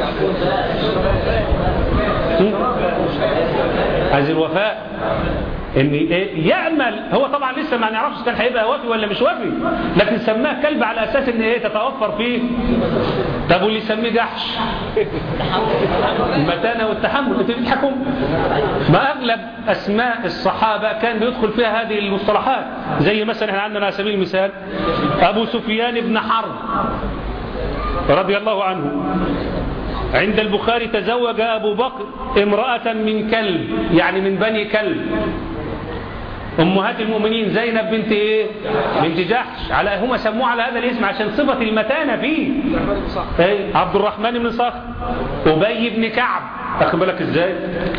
هم؟ عايز الوفاء ان إيه؟ يامل هو طبعا لسه ما نعرفش كان هيبقى وفي ولا مش وفي لكن سماه كلب على اساس ان ايه تتوفر فيه طب واللي يسميه جحش المتانه والتحمل انتوا بتضحكوا ما اغلب اسماء الصحابه كان بيدخل فيها هذه المصطلحات زي مثلا احنا عندنا على سبيل المثال ابو سفيان بن حرب رضي الله عنه عند البخاري تزوج أبو بكر امرأة من كلب يعني من بني كلب أمهات المؤمنين زينب بنت إيه؟ بنت جحش على هم سموه على هذا الاسم عشان صفة المتانة فيه إيه؟ عبد الرحمن بن صخر أبي بن كعب أخد بالك إزاي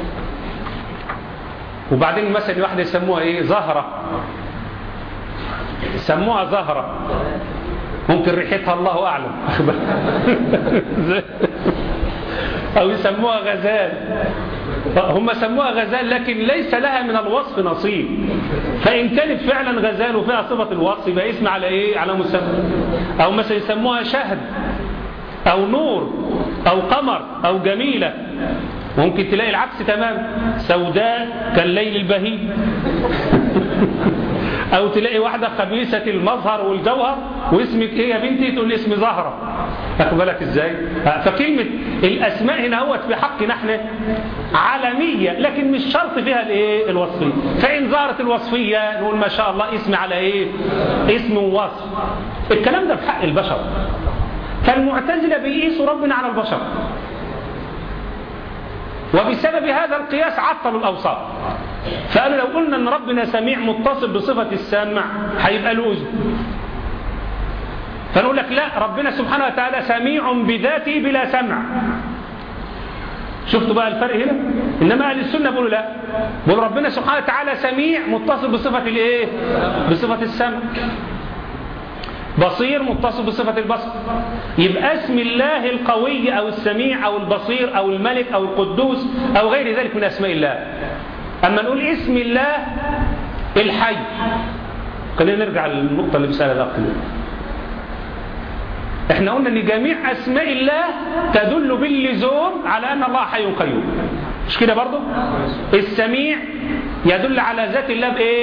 وبعدين مثلا واحدة يسموها إيه زهرة سموها زهرة ممكن ريحتها الله أعلم أخد بالك؟ أو يسموها غزال هم سموها غزال لكن ليس لها من الوصف نصيب فإن كانت فعلا غزال وفيها صفة الوصف يبقى اسم على إيه على مسمى أو مثلا يسموها شهد أو نور أو قمر أو جميلة ممكن تلاقي العكس تمام سوداء كالليل البهيم او تلاقي واحدة خبيثة المظهر والجوهر واسمك ايه يا بنتي تقول لي اسمي زهرة اخد بالك ازاي فكلمة الاسماء هنا هو في حق نحن عالمية لكن مش شرط فيها الايه الوصفية فان ظهرت الوصفية نقول ما شاء الله اسم على ايه اسم ووصف الكلام ده في حق البشر فالمعتزلة بيقيسوا ربنا على البشر وبسبب هذا القياس عطلوا الأوصاف فقالوا لو قلنا أن ربنا سميع متصل بصفة السامع هيبقى له أذن فنقول لك لا ربنا سبحانه وتعالى سميع بذاته بلا سمع شفتوا بقى الفرق هنا إنما أهل السنة بيقولوا لا بيقولوا ربنا سبحانه وتعالى سميع متصل بصفة الإيه بصفة السمع بصير متصل بصفة البصر يبقى اسم الله القوي أو السميع أو البصير أو الملك أو القدوس أو غير ذلك من أسماء الله أما نقول اسم الله الحي خلينا نرجع للنقطة اللي بيسألها الأخ احنا قلنا ان جميع اسماء الله تدل باللزوم على ان الله حي قيوم مش كده برضو السميع يدل على ذات الله بايه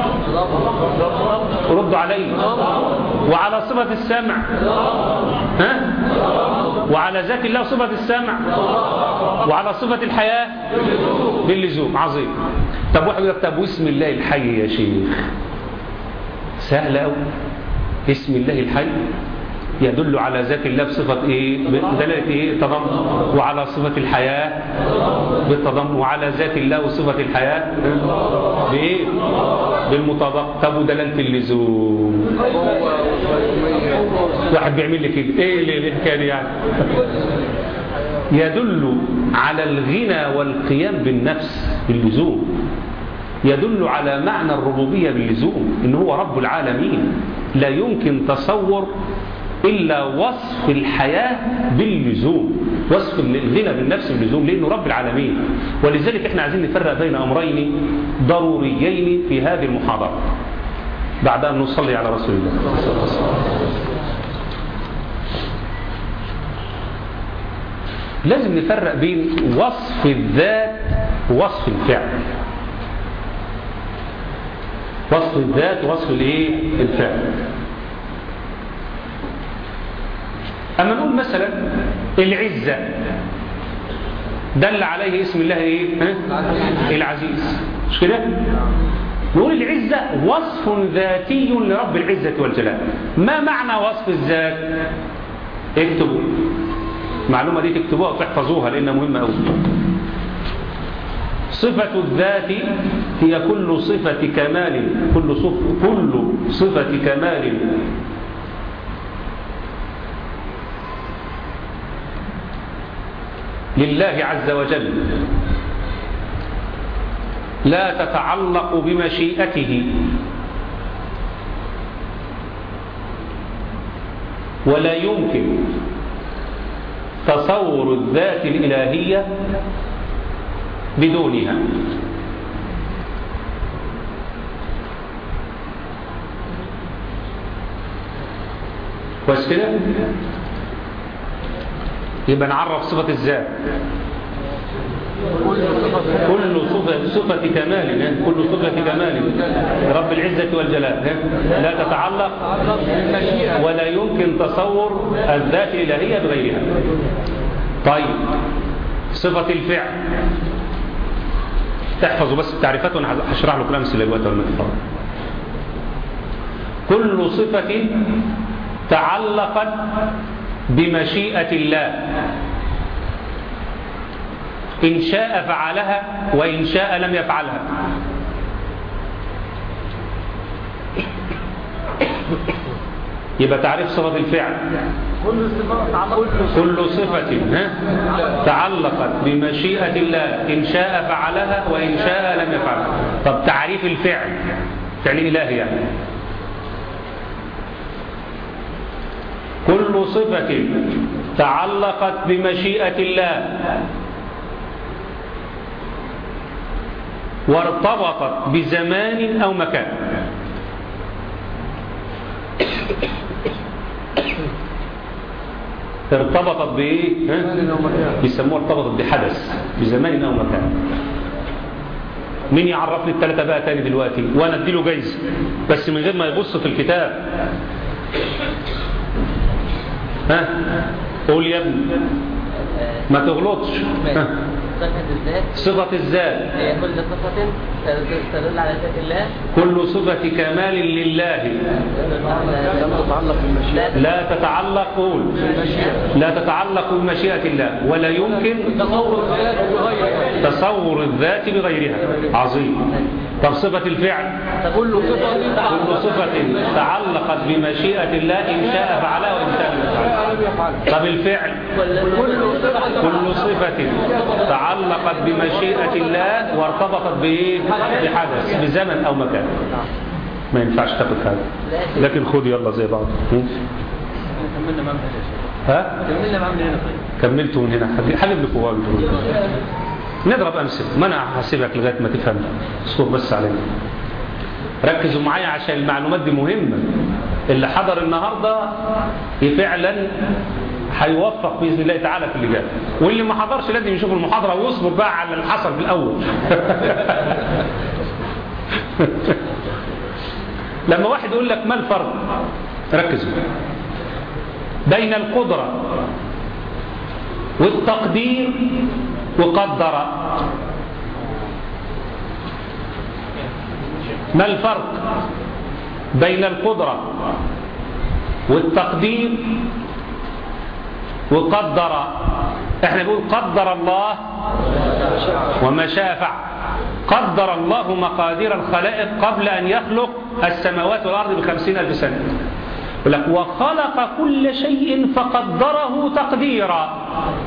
ردوا علي وعلى صفة السمع ها وعلى ذات الله صفة السمع وعلى صفة الحياة باللزوم عظيم طب واحد يقول طب واسم الله الحي يا شيخ سهل قوي اسم الله الحي يدل على ذات الله بصفة إيه بدلالة إيه تضمن وعلى صفة الحياة بالتضمن وعلى ذات الله وصفة الحياة بإيه بالمطابقة طب ودلالة اللزوم واحد بيعمل لي كده إيه اللي الحكاية دي يعني يدل على الغنى والقيام بالنفس باللزوم يدل على معنى الربوبية باللزوم إن هو رب العالمين لا يمكن تصور إلا وصف الحياة باللزوم وصف الغنى بالنفس باللزوم لأنه رب العالمين ولذلك احنا عايزين نفرق بين أمرين ضروريين في هذه المحاضرة بعد أن نصلي على رسول الله لازم نفرق بين وصف الذات ووصف الفعل وصف الذات ووصف الايه الفعل اما نقول مثلا العزه دل عليه اسم الله ايه ها؟ العزيز مش كده نقول العزه وصف ذاتي لرب العزه والجلال ما معنى وصف الذات اكتبوا المعلومه دي تكتبوها وتحفظوها لانها مهمه قوي صفة الذات هي كل صفة كمال كل صف كل صفة كمال لله عز وجل لا تتعلق بمشيئته ولا يمكن تصور الذات الإلهية بدونها كويس كده يبقى نعرف صفة الذات كل صفة صفة كمال كل صفة كمال رب العزة والجلال لا تتعلق ولا يمكن تصور الذات الإلهية بغيرها طيب صفة الفعل تحفظوا بس التعريفات وانا هشرح لكم الامثله دلوقتي ولا تفضل كل صفه تعلقت بمشيئه الله ان شاء فعلها وان شاء لم يفعلها يبقى تعريف صفه الفعل كل صفة ها؟ تعلقت بمشيئة الله إن شاء فعلها وإن شاء لم يفعلها طب تعريف الفعل فعل إلهي يعني كل صفة تعلقت بمشيئة الله وارتبطت بزمان أو مكان ارتبطت بايه بيسموها ارتبطت بحدث بزمان او مكان مين يعرفني الثلاثه بقى تاني دلوقتي وانا اديله جايزه بس من غير ما يبص في الكتاب ها قول يا ابني ما تغلطش ها صفة الذات صفة الذات هي كل صفة تدل على ذات الله كل صفة كمال لله لا تتعلق قول لا تتعلق بمشيئة الله ولا يمكن تصور الذات بغيرها تصور الذات بغيرها عظيم طب صفة الفعل كل صفة كل صفة تعلقت بمشيئة الله إن شاء فعلها وإن شاء لم يفعلها لم يفعل طب الفعل كل صفة كل صفة تعلقت بمشيئة الله وارتبطت بإيه؟ بحدث بزمن أو مكان ما ينفعش تاخد هذا لكن خد يلا زي بعض م? كملنا معاهم يا شيخ ها كملنا معاهم هنا طيب كملت من هنا حبيب- حبيب لكم واجب نضرب أمثلة ما أنا هسيبك لغاية ما تفهم اصبر بس علينا ركزوا معايا عشان المعلومات دي مهمة اللي حضر النهاردة فعلا هيوفق بإذن الله تعالى في اللي جاي واللي ما حضرش لازم يشوف المحاضرة ويصبر بقى على اللي حصل في الأول لما واحد يقول لك ما الفرق ركزوا بين القدرة والتقدير وقدر ما الفرق بين القدرة والتقدير وقدر احنا بنقول قدر الله وما شاء فعل قدر الله مقادير الخلائق قبل أن يخلق السماوات والأرض بخمسين ألف سنة يقول لك وخلق كل شيء فقدره تقديرا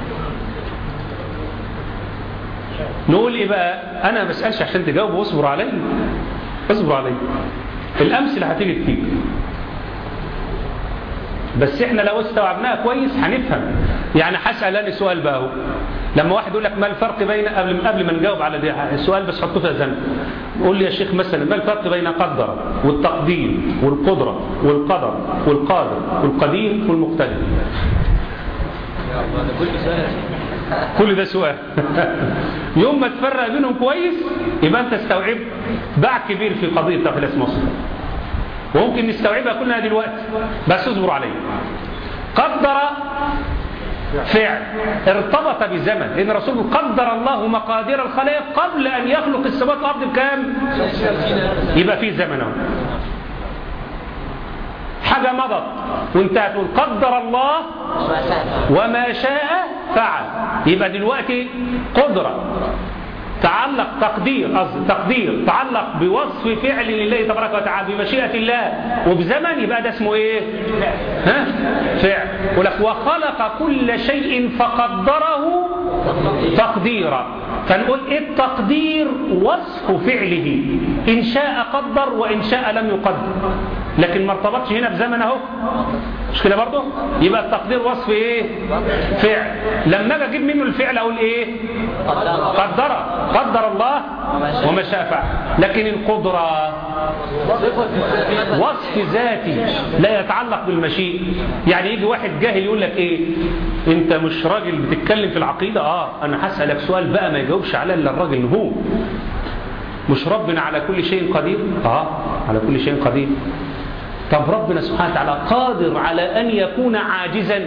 نقول ايه بقى انا ما بسالش عشان تجاوب واصبر علي اصبر علي الامثله هتيجي كتير بس احنا لو استوعبناها كويس هنفهم يعني هسال انا سؤال بقى اهو لما واحد يقول لك ما الفرق بين قبل قبل ما نجاوب على ده السؤال بس حطه في ذهنك قول لي يا شيخ مثلا ما الفرق بين قدر والتقدير والقدره والقدر والقادر والقدير والمقتدر كل ده سؤال يوم ما تفرق بينهم كويس يبقى انت استوعبت باع كبير في قضيه تخليص مصر وممكن نستوعبها كلها دلوقتي بس اصبروا عليه قدر فعل ارتبط بزمن لان الرسول قدر الله مقادير الخلائق قبل ان يخلق السماوات والارض بكام يبقى في زمن اهو حاجة مضت وانتهت قدر الله وما شاء فعل يبقى دلوقتي قدرة تعلق تقدير قصدي تقدير تعلق بوصف فعل لله تبارك وتعالى بمشيئة الله وبزمن يبقى ده اسمه ايه ها فعل ولك وخلق كل شيء فقدره تقديرا فنقول ايه التقدير وصف فعله ان شاء قدر وان شاء لم يقدر لكن ما ارتبطش هنا بزمن اهو مش كده برضه يبقى التقدير وصف ايه فعل لما اجي اجيب منه الفعل اقول ايه قدر قدر الله وما شاء فعل لكن القدرة وصف ذاتي لا يتعلق بالمشيئة يعني يجي واحد جاهل يقول لك ايه انت مش راجل بتتكلم في العقيدة اه انا هسألك سؤال بقى ما يجاوبش عليه الا الراجل هو مش ربنا على كل شيء قدير اه على كل شيء قدير طب ربنا سبحانه وتعالى قادر على ان يكون عاجزا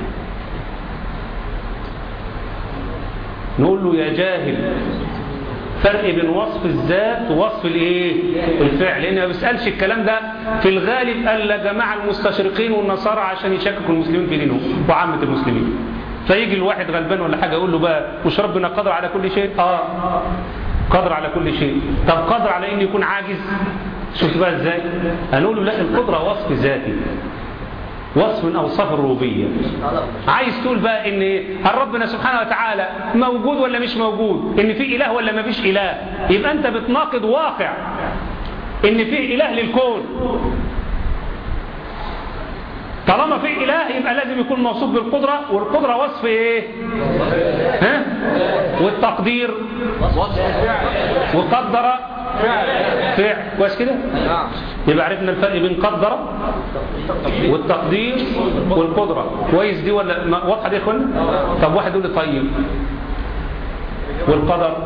نقول له يا جاهل فرق بين وصف الذات ووصف الايه الفعل لان ما بيسالش الكلام ده في الغالب الا جماعه المستشرقين والنصارى عشان يشككوا المسلمين في دينهم وعامه المسلمين فيجي الواحد غلبان ولا حاجه يقول له بقى مش ربنا قادر على كل شيء اه قادر على كل شيء طب قادر على انه يكون عاجز شفت بقى ازاي هنقول له لا القدره وصف ذاتي وصف من اوصاف الربوبيه عايز تقول بقى ان هل ربنا سبحانه وتعالى موجود ولا مش موجود ان في اله ولا ما فيش اله يبقى انت بتناقض واقع ان في اله للكون طالما في اله يبقى لازم يكون موصوف بالقدره والقدره وصف ايه ها والتقدير وقدر فعل كويس كده يبقى عرفنا الفرق بين قدر والتقدير والقدره كويس دي ولا ما- واضحه دي يا اخوانا طب واحد يقول لي طيب والقدر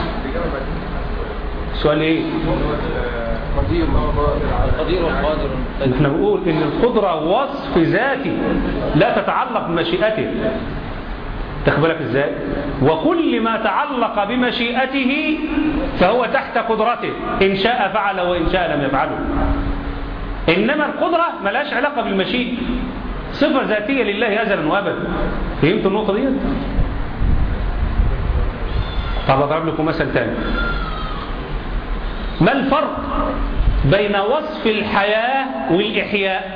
سؤال ايه قدير قدير وقادر احنا بنقول ان القدرة وصف ذاتي لا تتعلق بمشيئته تاخد بالك ازاي وكل ما تعلق بمشيئته فهو تحت قدرته ان شاء فعل وان شاء لم يفعله انما القدرة ملاش علاقة بالمشيئة صفة ذاتية لله ازلا وابدا فهمتوا النقطة دي طب اضرب لكم مثل تاني ما الفرق بين وصف الحياة والإحياء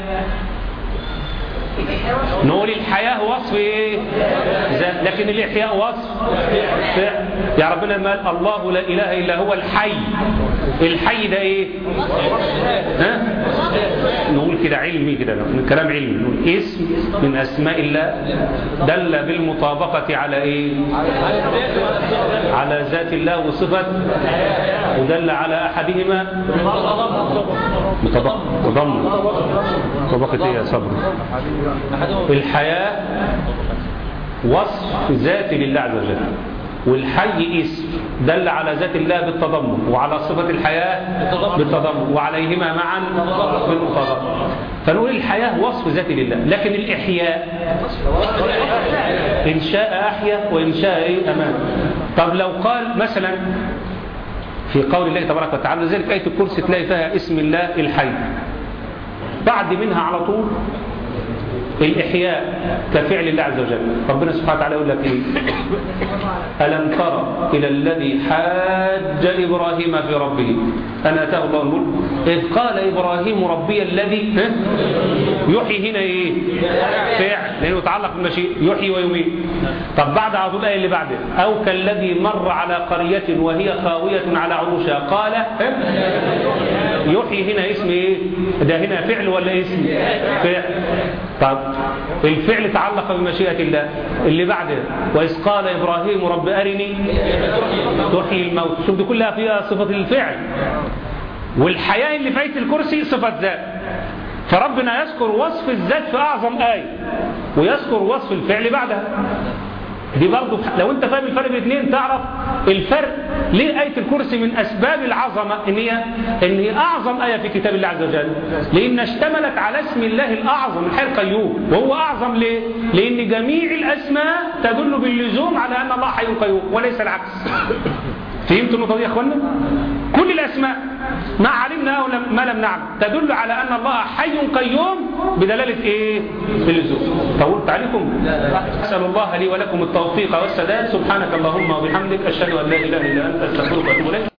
نقول الحياة وصف ايه ذات، لكن الإحياء وصف فعل. يا ربنا ما الله لا إله إلا هو الحي الحي ده ايه ها نقول كده علمي كده كلام علمي نقول اسم من أسماء الله دل بالمطابقة على ايه على ذات الله وصفة ودل على أحدهما مطابقة تضمن طبقة ايه يا صبري الحياة وصف ذاتي لله عز وجل والحي اسم دل على ذات الله بالتضمن وعلى صفة الحياة بالتضمن وعليهما معا بالمطابقة فنقول الحياة وصف ذاتي لله لكن الإحياء إن شاء أحيا وإن شاء إيه أمان طب لو قال مثلا في قول الله تبارك وتعالى ذلك آية الكرسي تلاقي فيها اسم الله الحي بعد منها على طول الإحياء كفعل الله عز وجل ربنا سبحانه وتعالى يقول لك إيه ألم تر إلى الذي حاج إبراهيم في ربه أن أتاه الله الملك إذ قال إبراهيم ربي الذي ها؟ يحيي هنا إيه فعل لأنه يتعلق بالمشيئة يحيي ويميت طب بعد على طول الآية اللي بعده أو كالذي مر على قرية وهي خاوية على عروشها قال ها؟ يحيي هنا اسم ايه ده هنا فعل ولا اسم فعل طب الفعل تعلق بمشيئة الله اللي بعده وإذ قال إبراهيم رب أرني تحيي الموت شوف دي كلها فيها صفة الفعل والحياة اللي في آية الكرسي صفة ذات فربنا يذكر وصف الذات في أعظم آية ويذكر وصف الفعل بعدها دي برضه لو انت فاهم الفرق بين الاثنين تعرف الفرق ليه آية الكرسي من أسباب العظمة إن هي إن هي أعظم آية في كتاب الله عز وجل لأن اشتملت على اسم الله الأعظم الحي القيوم وهو أعظم ليه؟ لأن جميع الأسماء تدل باللزوم على أن الله حي قيوم وليس العكس فهمتوا النقطة دي يا اخوانا؟ كل الأسماء ما علمنا أو لم ما لم نعلم تدل على أن الله حي قيوم بدلالة إيه؟ اللزوم طولت عليكم؟ أسأل الله لي ولكم التوفيق والسداد سبحانك اللهم وبحمدك أشهد أن لا إله إلا أنت أستغفرك وأتوب إليك